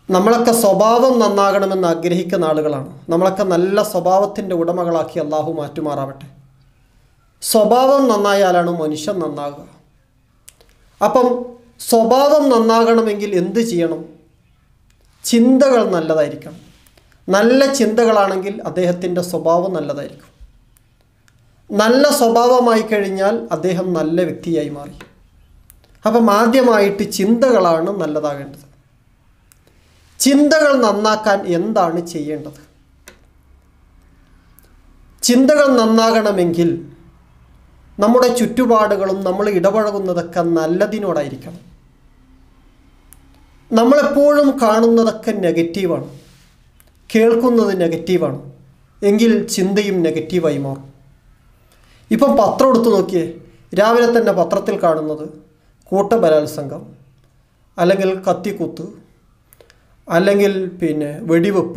നമ്മളൊക്കെ സ്വഭാവം നന്നാകണമെന്ന് ആഗ്രഹിക്കുന്ന ആളുകളാണ് നമ്മളൊക്കെ നല്ല സ്വഭാവത്തിൻ്റെ ഉടമകളാക്കി അള്ളാഹു മാറ്റുമാറാവട്ടെ സ്വഭാവം നന്നായാലാണ് മനുഷ്യൻ നന്നാകുക അപ്പം സ്വഭാവം നന്നാകണമെങ്കിൽ എന്ത് ചെയ്യണം ചിന്തകൾ നല്ലതായിരിക്കണം നല്ല ചിന്തകളാണെങ്കിൽ അദ്ദേഹത്തിൻ്റെ സ്വഭാവം നല്ലതായിരിക്കും നല്ല സ്വഭാവമായി കഴിഞ്ഞാൽ അദ്ദേഹം നല്ല വ്യക്തിയായി മാറി അപ്പം ആദ്യമായിട്ട് ചിന്തകളാണ് നല്ലതാകേണ്ടത് ചിന്തകൾ നന്നാക്കാൻ എന്താണ് ചെയ്യേണ്ടത് ചിന്തകൾ നന്നാകണമെങ്കിൽ നമ്മുടെ ചുറ്റുപാടുകളും നമ്മൾ ഇടപഴകുന്നതൊക്കെ നല്ലതിനോടായിരിക്കണം നമ്മളെപ്പോഴും കാണുന്നതൊക്കെ നെഗറ്റീവാണ് കേൾക്കുന്നത് നെഗറ്റീവാണ് എങ്കിൽ ചിന്തയും നെഗറ്റീവായി മാറും ഇപ്പം പത്രം എടുത്തു നോക്കിയേ രാവിലെ തന്നെ പത്രത്തിൽ കാണുന്നത് കൂട്ടബലാത്സംഗം അല്ലെങ്കിൽ കത്തിക്കുത്ത് അല്ലെങ്കിൽ പിന്നെ വെടിവെപ്പ്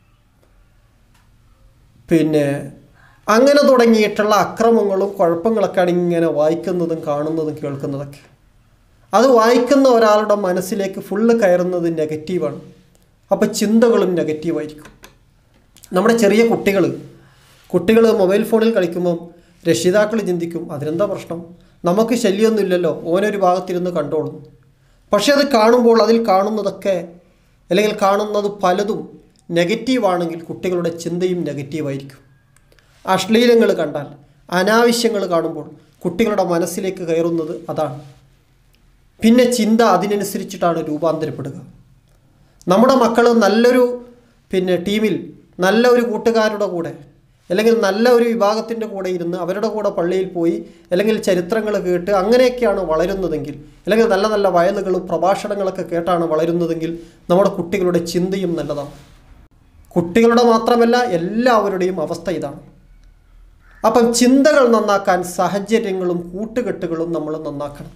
പിന്നെ അങ്ങനെ തുടങ്ങിയിട്ടുള്ള അക്രമങ്ങളും കുഴപ്പങ്ങളൊക്കെയാണ് ഇങ്ങനെ വായിക്കുന്നതും കാണുന്നതും കേൾക്കുന്നതൊക്കെ അത് വായിക്കുന്ന ഒരാളുടെ മനസ്സിലേക്ക് ഫുള്ള് കയറുന്നത് നെഗറ്റീവാണ് അപ്പോൾ ചിന്തകളും നെഗറ്റീവായിരിക്കും നമ്മുടെ ചെറിയ കുട്ടികൾ കുട്ടികൾ മൊബൈൽ ഫോണിൽ കളിക്കുമ്പം രക്ഷിതാക്കൾ ചിന്തിക്കും അതിനെന്താ പ്രശ്നം നമുക്ക് ശല്യമൊന്നുമില്ലല്ലോ ഓനൊരു ഭാഗത്തിരുന്ന് കണ്ടോളും പക്ഷേ അത് കാണുമ്പോൾ അതിൽ കാണുന്നതൊക്കെ അല്ലെങ്കിൽ കാണുന്നത് പലതും നെഗറ്റീവാണെങ്കിൽ കുട്ടികളുടെ ചിന്തയും നെഗറ്റീവായിരിക്കും അശ്ലീലങ്ങൾ കണ്ടാൽ അനാവശ്യങ്ങൾ കാണുമ്പോൾ കുട്ടികളുടെ മനസ്സിലേക്ക് കയറുന്നത് അതാണ് പിന്നെ ചിന്ത അതിനനുസരിച്ചിട്ടാണ് രൂപാന്തരപ്പെടുക നമ്മുടെ മക്കൾ നല്ലൊരു പിന്നെ ടീമിൽ നല്ല ഒരു കൂട്ടുകാരുടെ കൂടെ അല്ലെങ്കിൽ നല്ല ഒരു വിഭാഗത്തിൻ്റെ കൂടെ ഇരുന്ന് അവരുടെ കൂടെ പള്ളിയിൽ പോയി അല്ലെങ്കിൽ ചരിത്രങ്ങൾ കേട്ട് അങ്ങനെയൊക്കെയാണ് വളരുന്നതെങ്കിൽ അല്ലെങ്കിൽ നല്ല നല്ല വയലുകളും പ്രഭാഷണങ്ങളൊക്കെ കേട്ടാണ് വളരുന്നതെങ്കിൽ നമ്മുടെ കുട്ടികളുടെ ചിന്തയും നല്ലതാണ് കുട്ടികളുടെ മാത്രമല്ല എല്ലാവരുടെയും അവസ്ഥ ഇതാണ് അപ്പം ചിന്തകൾ നന്നാക്കാൻ സാഹചര്യങ്ങളും കൂട്ടുകെട്ടുകളും നമ്മൾ നന്നാക്കണം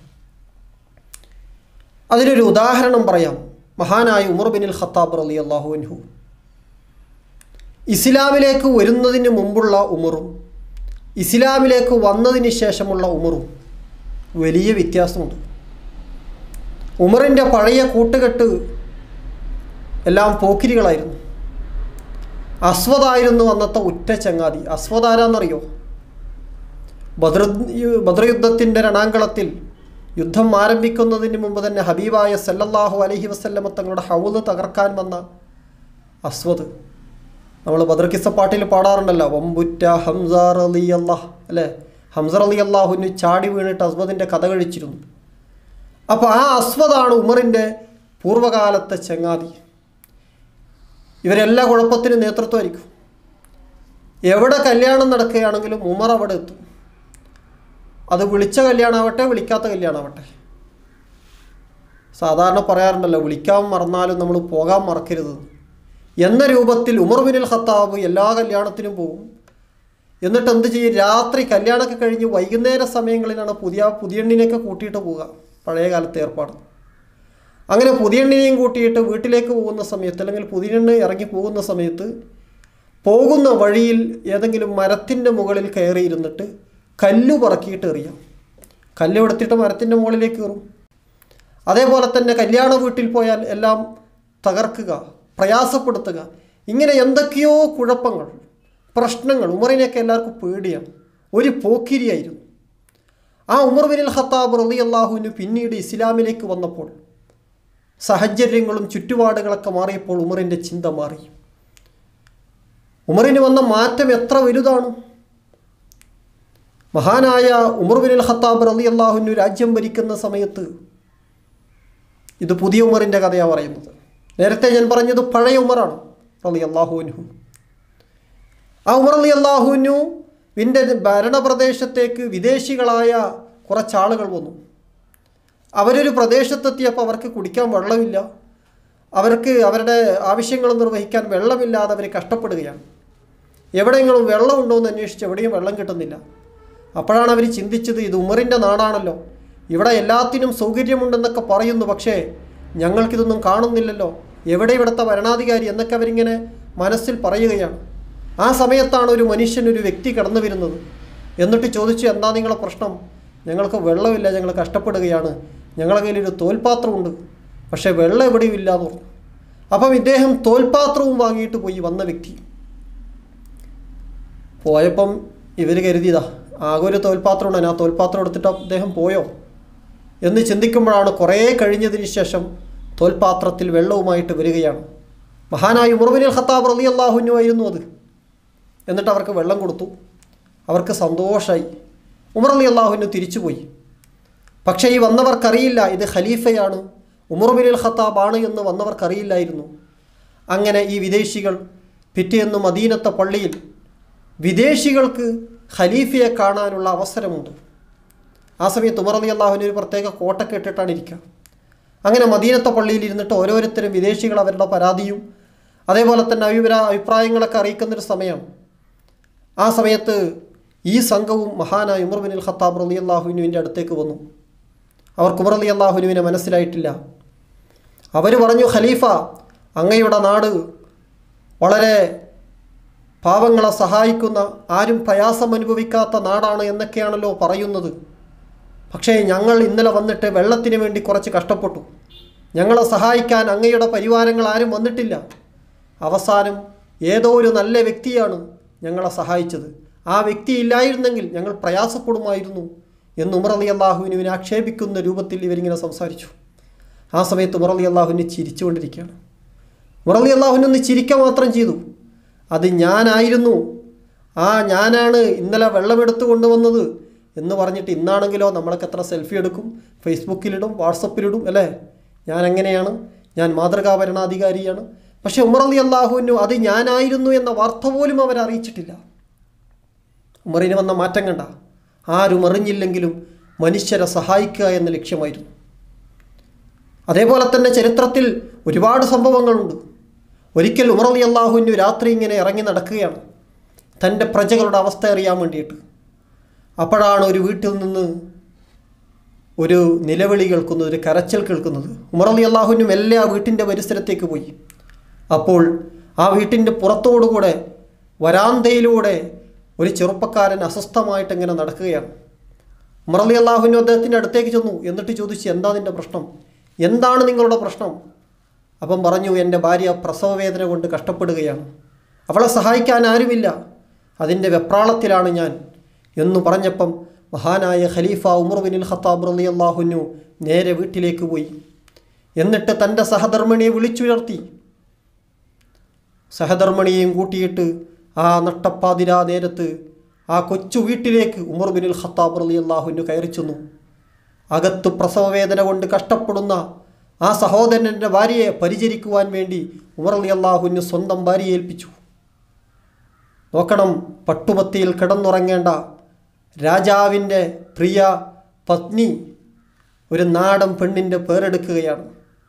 അതിനൊരു ഉദാഹരണം പറയാം മഹാനായ ഉമർ ബിനിൽ ഖത്താബ് റലി അള്ളാഹുവിൻഹു ഇസ്ലാമിലേക്ക് വരുന്നതിന് മുമ്പുള്ള ഉമറും ഇസ്ലാമിലേക്ക് വന്നതിന് ശേഷമുള്ള ഉമറും വലിയ വ്യത്യാസമുണ്ട് ഉമറിൻ്റെ പഴയ കൂട്ടുകെട്ട് എല്ലാം പോക്കിരികളായിരുന്നു അസ്വദായിരുന്നു അന്നത്തെ ഉറ്റ ചങ്ങാതി അസ്വദ് ആരാന്നറിയോ ബദ്ര ബദ്രയുദ്ധത്തിൻ്റെ രണാങ്കളത്തിൽ യുദ്ധം ആരംഭിക്കുന്നതിന് മുമ്പ് തന്നെ ഹബീബായ സല്ലല്ലാഹു അലഹി വസ്ല്ലമ തങ്ങളുടെ ഹൗല് തകർക്കാൻ വന്ന അസ്വദ് നമ്മൾ ബദ്രക്കിസ പാട്ടിൽ പാടാറുണ്ടല്ലോ വമ്പുറ്റ ഹംസാർ അലി അള്ളാഹ് അല്ലേ ഹംസർ അലി അള്ളാഹുവിന് ചാടി വീണിട്ട് അസ്വദിൻ്റെ കഥ കഴിച്ചിരുന്നു അപ്പോൾ ആ അസ്വദാണ് ഉമറിൻ്റെ പൂർവ്വകാലത്തെ ചങ്ങാതി ഇവരെല്ലാ കുഴപ്പത്തിനും നേതൃത്വമായിരിക്കും എവിടെ കല്യാണം നടക്കുകയാണെങ്കിലും ഉമർ അവിടെ എത്തും അത് വിളിച്ച കല്യാണമാവട്ടെ വിളിക്കാത്ത കല്യാണമാവട്ടെ സാധാരണ പറയാറുണ്ടല്ലോ വിളിക്കാൻ മറന്നാലും നമ്മൾ പോകാൻ മറക്കരുത് എന്ന രൂപത്തിൽ ഉമർ ബിനുൽ ഖത്താബ് എല്ലാ കല്യാണത്തിനും പോകും എന്നിട്ട് എന്ത് ചെയ്യും രാത്രി കല്യാണമൊക്കെ കഴിഞ്ഞ് വൈകുന്നേര സമയങ്ങളിലാണ് പുതിയ പുതിയണ്ണിനെയൊക്കെ കൂട്ടിയിട്ട് പോവുക പഴയ കാലത്തെ ഏർപ്പാട് അങ്ങനെ പുതിയണ്ണിനെയും കൂട്ടിയിട്ട് വീട്ടിലേക്ക് പോകുന്ന സമയത്ത് അല്ലെങ്കിൽ പുതിയണ്ണ് ഇറങ്ങി പോകുന്ന സമയത്ത് പോകുന്ന വഴിയിൽ ഏതെങ്കിലും മരത്തിൻ്റെ മുകളിൽ കയറിയിരുന്നിട്ട് കല്ല് പറക്കിയിട്ട് എറിയാം കല്ല് എടുത്തിട്ട് മരത്തിൻ്റെ മുകളിലേക്ക് കയറും അതേപോലെ തന്നെ കല്യാണ വീട്ടിൽ പോയാൽ എല്ലാം തകർക്കുക പ്രയാസപ്പെടുത്തുക ഇങ്ങനെ എന്തൊക്കെയോ കുഴപ്പങ്ങൾ പ്രശ്നങ്ങൾ ഉമറിനെയൊക്കെ എല്ലാവർക്കും പേടിയാണ് ഒരു പോക്കിരിയായിരുന്നു ആ ഉമർ ബിനിൽ ഖത്താബ് റലി അള്ളാഹുവിന് പിന്നീട് ഇസ്ലാമിലേക്ക് വന്നപ്പോൾ സാഹചര്യങ്ങളും ചുറ്റുപാടുകളൊക്കെ മാറിയപ്പോൾ ഉമറിൻ്റെ ചിന്ത മാറി ഉമറിന് വന്ന മാറ്റം എത്ര വലുതാണ് മഹാനായ ഉമർ ബിനുൽ ഖത്താബ് റലി അള്ളാഹുവിന് രാജ്യം ഭരിക്കുന്ന സമയത്ത് ഇത് പുതിയ ഉമറിൻ്റെ കഥയാണ് പറയുന്നത് നേരത്തെ ഞാൻ പറഞ്ഞത് പഴയ ഉമറാണ് റലി അള്ളാഹുവിനു ആ ഉമർ അലി അള്ളാഹുവിനു വിൻ്റെ ഭരണപ്രദേശത്തേക്ക് വിദേശികളായ കുറച്ചാളുകൾ വന്നു അവരൊരു പ്രദേശത്തെത്തിയപ്പോൾ അവർക്ക് കുടിക്കാൻ വെള്ളമില്ല അവർക്ക് അവരുടെ ആവശ്യങ്ങൾ നിർവഹിക്കാൻ വെള്ളമില്ലാതെ അവർ കഷ്ടപ്പെടുകയാണ് എവിടെയെങ്കിലും വെള്ളമുണ്ടോ എന്ന് അന്വേഷിച്ച് എവിടെയും വെള്ളം കിട്ടുന്നില്ല അപ്പോഴാണ് അവർ ചിന്തിച്ചത് ഇത് ഉമറിൻ്റെ നാടാണല്ലോ ഇവിടെ എല്ലാത്തിനും സൗകര്യമുണ്ടെന്നൊക്കെ പറയുന്നു പക്ഷേ ഞങ്ങൾക്കിതൊന്നും കാണുന്നില്ലല്ലോ എവിടെ ഇവിടുത്തെ ഭരണാധികാരി എന്നൊക്കെ അവരിങ്ങനെ മനസ്സിൽ പറയുകയാണ് ആ സമയത്താണ് ഒരു മനുഷ്യൻ ഒരു വ്യക്തി കടന്നു വരുന്നത് എന്നിട്ട് ചോദിച്ചു എന്താ നിങ്ങളെ പ്രശ്നം ഞങ്ങൾക്ക് വെള്ളമില്ല ഞങ്ങൾ കഷ്ടപ്പെടുകയാണ് ഞങ്ങളുടെ കയ്യിൽ ഒരു തോൽപാത്രമുണ്ട് പക്ഷേ വെള്ളം എവിടെയും ഇല്ല എന്ന് പറഞ്ഞു അപ്പം ഇദ്ദേഹം തോൽപാത്രവും വാങ്ങിയിട്ട് പോയി വന്ന വ്യക്തി പോയപ്പം ഇവർ കരുതിയതാ ആകെ ഒരു തോൽപാത്രമുണ്ട് ആ തോൽപാത്രം എടുത്തിട്ട് അദ്ദേഹം പോയോ എന്ന് ചിന്തിക്കുമ്പോഴാണ് കുറേ കഴിഞ്ഞതിന് ശേഷം തോൽപാത്രത്തിൽ വെള്ളവുമായിട്ട് വരികയാണ് മഹാനായ ഉമർബിനിൽ ഖത്താബ് റലി അള്ളാഹുനു ആയിരുന്നു അത് എന്നിട്ട് അവർക്ക് വെള്ളം കൊടുത്തു അവർക്ക് സന്തോഷമായി ഉമർ അലി അള്ളാഹുനു തിരിച്ചുപോയി പക്ഷേ ഈ വന്നവർക്കറിയില്ല ഇത് ഖലീഫയാണ് ഉമർ ബിൻ ഖത്താബ് ആണ് എന്ന് വന്നവർക്കറിയില്ലായിരുന്നു അങ്ങനെ ഈ വിദേശികൾ പിറ്റേന്ന് മദീനത്തെ പള്ളിയിൽ വിദേശികൾക്ക് ഖലീഫയെ കാണാനുള്ള അവസരമുണ്ട് ആ സമയത്ത് ഉമർ അലി അള്ളാഹുവിന് ഒരു പ്രത്യേക കോട്ടൊക്കെ ഇട്ടിട്ടാണ് ഇരിക്കുക അങ്ങനെ മദീനത്തെ പള്ളിയിൽ ഇരുന്നിട്ട് ഓരോരുത്തരും വിദേശികൾ അവരുടെ പരാതിയും അതേപോലെ തന്നെ അഭിപ്രായ അഭിപ്രായങ്ങളൊക്കെ അറിയിക്കുന്നൊരു സമയമാണ് ആ സമയത്ത് ഈ സംഘവും മഹാനായ ഉമർ ബിൻ ഖത്താബ് റലി അള്ളാഹുവിനുവിൻ്റെ അടുത്തേക്ക് വന്നു അവർക്ക് ഉമർ അലി അള്ളാഹുനുവിനെ മനസ്സിലായിട്ടില്ല അവർ പറഞ്ഞു ഖലീഫ അങ്ങയുടെ നാട് വളരെ പാവങ്ങളെ സഹായിക്കുന്ന ആരും പ്രയാസം അനുഭവിക്കാത്ത നാടാണ് എന്നൊക്കെയാണല്ലോ പറയുന്നത് പക്ഷേ ഞങ്ങൾ ഇന്നലെ വന്നിട്ട് വെള്ളത്തിന് വേണ്ടി കുറച്ച് കഷ്ടപ്പെട്ടു ഞങ്ങളെ സഹായിക്കാൻ അങ്ങയുടെ പരിവാരങ്ങൾ ആരും വന്നിട്ടില്ല അവസാനം ഏതോ ഒരു നല്ല വ്യക്തിയാണ് ഞങ്ങളെ സഹായിച്ചത് ആ വ്യക്തി ഇല്ലായിരുന്നെങ്കിൽ ഞങ്ങൾ പ്രയാസപ്പെടുമായിരുന്നു എന്ന് ഉമർ അലി അള്ളാഹുവിനുവിനെ ആക്ഷേപിക്കുന്ന രൂപത്തിൽ ഇവരിങ്ങനെ സംസാരിച്ചു ആ സമയത്ത് ഉമർ അലി അള്ളാഹുവിനെ ചിരിച്ചുകൊണ്ടിരിക്കുകയാണ് ഉമർ അലി അള്ളാഹുവിനൊന്ന് ചിരിക്കുക മാത്രം ചെയ്തു അത് ഞാനായിരുന്നു ആ ഞാനാണ് ഇന്നലെ വെള്ളമെടുത്ത് കൊണ്ടുവന്നത് എന്ന് പറഞ്ഞിട്ട് ഇന്നാണെങ്കിലോ നമ്മളൊക്കെ എത്ര സെൽഫി എടുക്കും ഫേസ്ബുക്കിലിടും വാട്സപ്പിലിടും അല്ലേ ഞാൻ എങ്ങനെയാണ് ഞാൻ മാതൃകാ ഭരണാധികാരിയാണ് പക്ഷേ ഉമർ അലി അള്ളാഹുവിനു അത് ഞാനായിരുന്നു എന്ന വാർത്ത പോലും അവർ അറിയിച്ചിട്ടില്ല ഉമറിന് വന്ന മാറ്റം കണ്ട ആരും അറിഞ്ഞില്ലെങ്കിലും മനുഷ്യരെ സഹായിക്കുക എന്ന ലക്ഷ്യമായിരുന്നു അതേപോലെ തന്നെ ചരിത്രത്തിൽ ഒരുപാട് സംഭവങ്ങളുണ്ട് ഒരിക്കൽ ഉമർ അലി അള്ളാഹുവിനു രാത്രി ഇങ്ങനെ ഇറങ്ങി നടക്കുകയാണ് തൻ്റെ പ്രജകളുടെ അവസ്ഥ അറിയാൻ വേണ്ടിയിട്ട് അപ്പോഴാണ് ഒരു വീട്ടിൽ നിന്ന് ഒരു നിലവിളി കേൾക്കുന്നത് ഒരു കരച്ചൽ കേൾക്കുന്നത് ഉമർ അലി അള്ളാഹുവിനും എല്ലാ ആ വീട്ടിൻ്റെ പരിസരത്തേക്ക് പോയി അപ്പോൾ ആ വീട്ടിൻ്റെ പുറത്തോടുകൂടെ വരാന്തയിലൂടെ ഒരു ചെറുപ്പക്കാരൻ അസ്വസ്ഥമായിട്ട് ഇങ്ങനെ നടക്കുകയാണ് ഉമർ അലി അള്ളാഹുവിനും അദ്ദേഹത്തിൻ്റെ അടുത്തേക്ക് ചെന്നു എന്നിട്ട് ചോദിച്ചു എന്താ നിൻ്റെ പ്രശ്നം എന്താണ് നിങ്ങളുടെ പ്രശ്നം അപ്പം പറഞ്ഞു എൻ്റെ ഭാര്യ പ്രസവവേദന കൊണ്ട് കഷ്ടപ്പെടുകയാണ് അവളെ സഹായിക്കാൻ ആരുമില്ല അതിൻ്റെ വെപ്രാളത്തിലാണ് ഞാൻ എന്ന് പറഞ്ഞപ്പം മഹാനായ ഖലീഫ ഉമർ ബിൻ ഖത്താബ് റലി അള്ളാഹുനു നേരെ വീട്ടിലേക്ക് പോയി എന്നിട്ട് തൻ്റെ സഹധർമ്മിണിയെ വിളിച്ചുയർത്തി സഹധർമ്മിണിയെയും കൂട്ടിയിട്ട് ആ നട്ടപ്പാതിരാ നേരത്ത് ആ കൊച്ചു വീട്ടിലേക്ക് ഉമർ ബിൻ ഖത്താബ് റലി അള്ളാഹുനു കയറി ചെന്നു അകത്ത് പ്രസവവേദന കൊണ്ട് കഷ്ടപ്പെടുന്ന ആ സഹോദരൻ്റെ ഭാര്യയെ പരിചരിക്കുവാൻ വേണ്ടി ഉമർ അലി അള്ളാഹുവിന് സ്വന്തം ഭാര്യയെ ഏൽപ്പിച്ചു നോക്കണം പട്ടുപത്തിയിൽ കിടന്നുറങ്ങേണ്ട രാജാവിൻ്റെ പ്രിയ പത്നി ഒരു നാടൻ പെണ്ണിൻ്റെ പേരെടുക്കുകയാണ്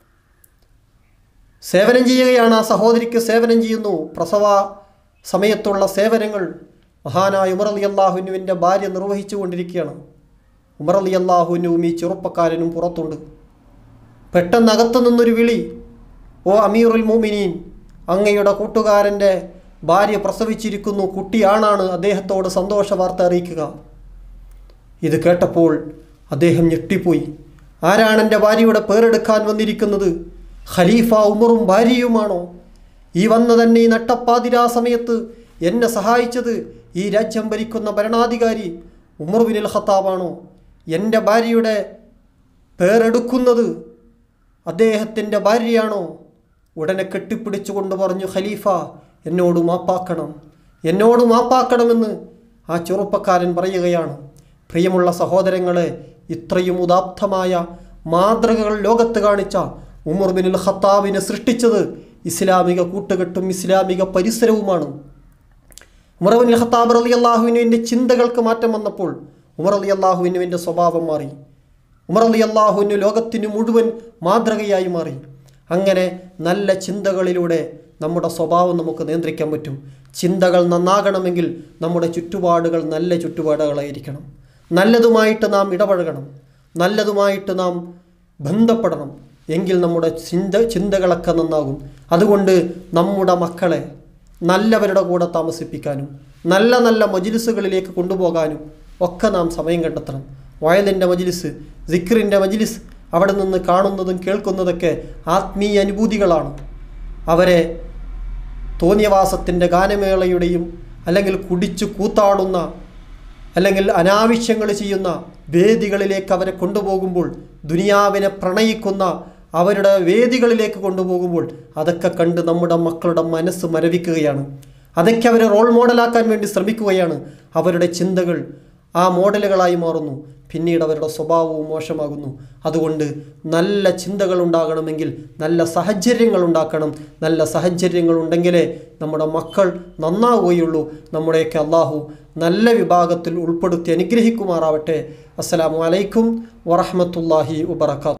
സേവനം ചെയ്യുകയാണ് ആ സഹോദരിക്ക് സേവനം ചെയ്യുന്നു പ്രസവ സമയത്തുള്ള സേവനങ്ങൾ മഹാനായ ഉമർ അലി അള്ളാഹുനുവിൻ്റെ ഭാര്യ നിർവഹിച്ചു കൊണ്ടിരിക്കുകയാണ് ഉമർ അലി അള്ളാഹുനുവും ഈ ചെറുപ്പക്കാരനും പുറത്തുണ്ട് പെട്ടെന്ന് അകത്തു നിന്നൊരു വിളി ഓ അമീറുൽ മോമിനീൻ അങ്ങയുടെ കൂട്ടുകാരൻ്റെ ഭാര്യ പ്രസവിച്ചിരിക്കുന്നു കുട്ടിയാണാണ് അദ്ദേഹത്തോട് സന്തോഷ വാർത്ത അറിയിക്കുക ഇത് കേട്ടപ്പോൾ അദ്ദേഹം ഞെട്ടിപ്പോയി ആരാണ് എൻ്റെ ഭാര്യയുടെ പേരെടുക്കാൻ വന്നിരിക്കുന്നത് ഖലീഫ ഉമറും ഭാര്യയുമാണോ ഈ വന്ന തന്നെ ഈ നട്ടപ്പാതിരാ സമയത്ത് എന്നെ സഹായിച്ചത് ഈ രാജ്യം ഭരിക്കുന്ന ഭരണാധികാരി ഉമർ ബിൻ ഖത്താബാണോ എൻ്റെ ഭാര്യയുടെ പേരെടുക്കുന്നത് അദ്ദേഹത്തിൻ്റെ ഭാര്യയാണോ ഉടനെ കെട്ടിപ്പിടിച്ചുകൊണ്ട് പറഞ്ഞു ഖലീഫ എന്നോട് മാപ്പാക്കണം എന്നോട് മാപ്പാക്കണമെന്ന് ആ ചെറുപ്പക്കാരൻ പറയുകയാണ് പ്രിയമുള്ള സഹോദരങ്ങളെ ഇത്രയും ഉദാപ്തമായ മാതൃകകൾ ലോകത്ത് കാണിച്ച ഉമർ ബിനുൽ ഖത്താബിനെ സൃഷ്ടിച്ചത് ഇസ്ലാമിക കൂട്ടുകെട്ടും ഇസ്ലാമിക പരിസരവുമാണ് ഉമർ ബിൻ ഖത്താബ് അലി അള്ളാഹുവിനുവിൻ്റെ ചിന്തകൾക്ക് മാറ്റം വന്നപ്പോൾ ഉമർ അലി അള്ളാഹുവിനുവിൻ്റെ സ്വഭാവം മാറി ഉമർ അലി അള്ളാഹുവിന് ലോകത്തിന് മുഴുവൻ മാതൃകയായി മാറി അങ്ങനെ നല്ല ചിന്തകളിലൂടെ നമ്മുടെ സ്വഭാവം നമുക്ക് നിയന്ത്രിക്കാൻ പറ്റും ചിന്തകൾ നന്നാകണമെങ്കിൽ നമ്മുടെ ചുറ്റുപാടുകൾ നല്ല ചുറ്റുപാടുകളായിരിക്കണം നല്ലതുമായിട്ട് നാം ഇടപഴകണം നല്ലതുമായിട്ട് നാം ബന്ധപ്പെടണം എങ്കിൽ നമ്മുടെ ചിന്ത ചിന്തകളൊക്കെ നന്നാകും അതുകൊണ്ട് നമ്മുടെ മക്കളെ നല്ലവരുടെ കൂടെ താമസിപ്പിക്കാനും നല്ല നല്ല മജിലിസുകളിലേക്ക് കൊണ്ടുപോകാനും ഒക്കെ നാം സമയം കണ്ടെത്തണം വയലിൻ്റെ മജിലിസ് സിക്റിൻ്റെ മജിലിസ് അവിടെ നിന്ന് കാണുന്നതും കേൾക്കുന്നതൊക്കെ ആത്മീയ അനുഭൂതികളാണ് അവരെ തോന്നിയവാസത്തിൻ്റെ ഗാനമേളയുടെയും അല്ലെങ്കിൽ കുടിച്ചു കൂത്താടുന്ന അല്ലെങ്കിൽ അനാവശ്യങ്ങൾ ചെയ്യുന്ന വേദികളിലേക്ക് അവരെ കൊണ്ടുപോകുമ്പോൾ ദുനിയാവിനെ പ്രണയിക്കുന്ന അവരുടെ വേദികളിലേക്ക് കൊണ്ടുപോകുമ്പോൾ അതൊക്കെ കണ്ട് നമ്മുടെ മക്കളുടെ മനസ്സ് മരവിക്കുകയാണ് അതൊക്കെ അവരെ റോൾ മോഡലാക്കാൻ വേണ്ടി ശ്രമിക്കുകയാണ് അവരുടെ ചിന്തകൾ ആ മോഡലുകളായി മാറുന്നു പിന്നീട് അവരുടെ സ്വഭാവവും മോശമാകുന്നു അതുകൊണ്ട് നല്ല ചിന്തകൾ ഉണ്ടാകണമെങ്കിൽ നല്ല സാഹചര്യങ്ങൾ ഉണ്ടാക്കണം നല്ല സാഹചര്യങ്ങൾ ഉണ്ടെങ്കിലേ നമ്മുടെ മക്കൾ നന്നാവുകയുള്ളൂ നമ്മുടെയൊക്കെ അള്ളാഹു നല്ല വിഭാഗത്തിൽ ഉൾപ്പെടുത്തി അനുഗ്രഹിക്കുമാറാവട്ടെ അസ്സലാമു അലൈക്കും വറഹമത്തല്ലാഹി വബർക്കാത്തു